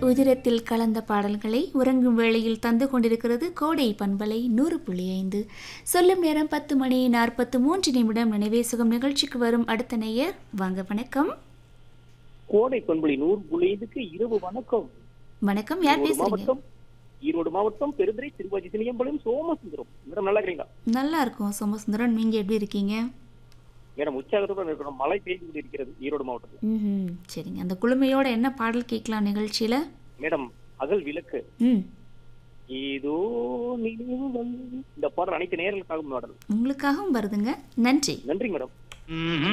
உதிரத்தில் கலந்த பாடல்களை உறங்கும் வேளையில் தந்து கொண்டிருக்கிறது கோடை பண்பலை நூறு புள்ளி ஐந்து சொல்லும் நேரம் பத்து மணி நாற்பத்து மூன்று நிமிடம் நினைவே சுகம் நிகழ்ச்சிக்கு வரும் அடுத்த நேயர் வாங்க வணக்கம் கோடை பண்புலி நூறு புள்ளியதுக்கு இரவு வணக்கம் வணக்கம் யார் ஈரோடு பேசுறீங்க மாவட்டம் ஈரோடு மாவட்டம் பெருந்துறை திருவாஜி சினியம்பாளையம் சோமசுந்தரம் மேடம் நல்லா இருக்கீங்களா நல்லா இருக்கும் சோமசுந்தரன் நீங்க எப்படி இருக்கீங்க மேடம் உற்சாகத்துடன் இருக்கிறோம் மழை பெய்து கொண்டு இருக்கிறது ஈரோடு மாவட்டத்தில் ம் சரிங்க அந்த குழுமையோட என்ன பாடல் கேட்கலாம் நிகழ்ச்சியில மேடம் அகல் விளக்கு ம் ஏதோ நினைவுகள் இந்த பாடல் அனைத்து நேர்களுக்காகவும் பாடல் உங்களுக்காகவும் வருதுங்க நன்றி நன்றி மேடம்